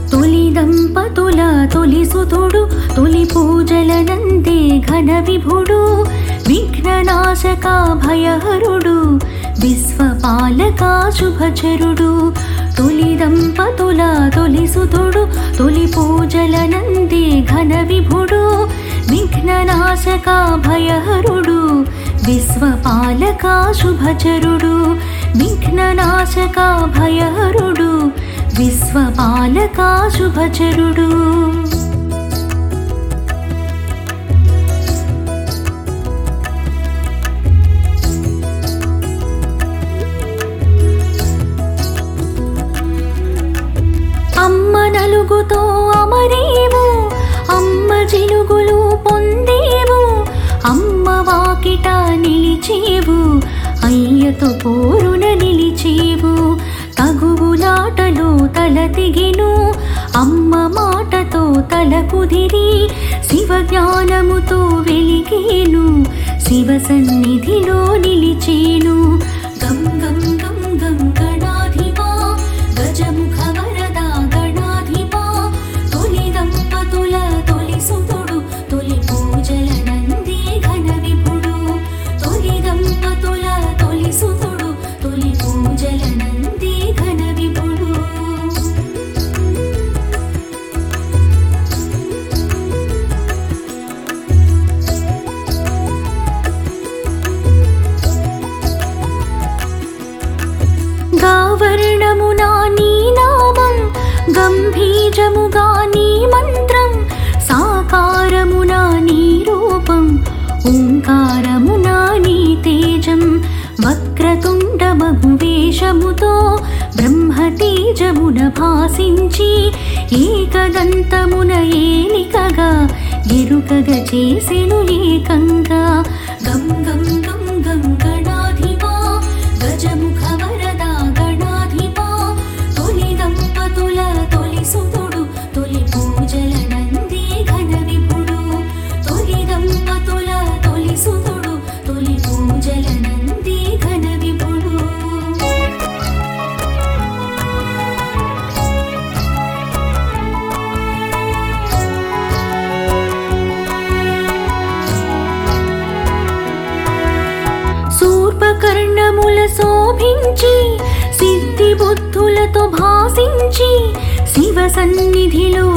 తొలి దంపతుల తొలి సుతుడు తొలి పూజలనందే ఘన విభుడు విఘ్ననాశక భయహరుడు విశ్వపాలక శుభచరుడు తొలి దంపతుల తొలి సుతుడు తొలి పూజలనందే ఘన విభుడు విఘ్ననాశక భయహరుడు విశ్వపాలక శుభచరుడు విఘ్ననాశక భయహరుడు విశ్వపాలక శుభచరుడు అమ్మ నలుగుతో అమరేవు అమ్మ జిలుగులు పొందేవు అమ్మ వాకిట నిలిచేవు అయ్యతో పోరున నిలిచేవు తగువులాటలో తల తెగెను అమ్మ మాటతో తల కుదిరి శివ జ్ఞానముతో వెలిగేను శివ సన్నిధిలో నిలిచేను గం గం గం గం గణాధిపా గజముఖ వరదా గణాధిపా తొలి దంపతుల తొలి సుతుడు తొలి పూజల నంది ఘన విభుడు తొలి దంపతుల తొలి సుతుడు తొలి పూజల నంది ఘన విభుడు గావర్ణమునా నీ నామం గంభీరముగా నీ మంత్రం సాకారమునా నీ రూపం ఓంకారమునా నీ తేజం వక్రతుండ మగువేషముతో బ్రహ్మ తేజమున భాసించి ఏకదంతమున ఏలికగా ఎరుకగా చేసెను ఏకంగా గం గం గం గం గణాధిపా గజముఖ వరదా గణాధిపా తొలి దంపతుల తొలి సుతుడు తొలి పూజల నంది ఘన విభుడు తొలి దంపతుల తొలి సుతుడు తొలి పూజల నంది ఘన విభుడు శూర్పకర్ణముల శోభించి సిద్ధి బుద్ధులతో భాసించి శివ సన్నిధిలో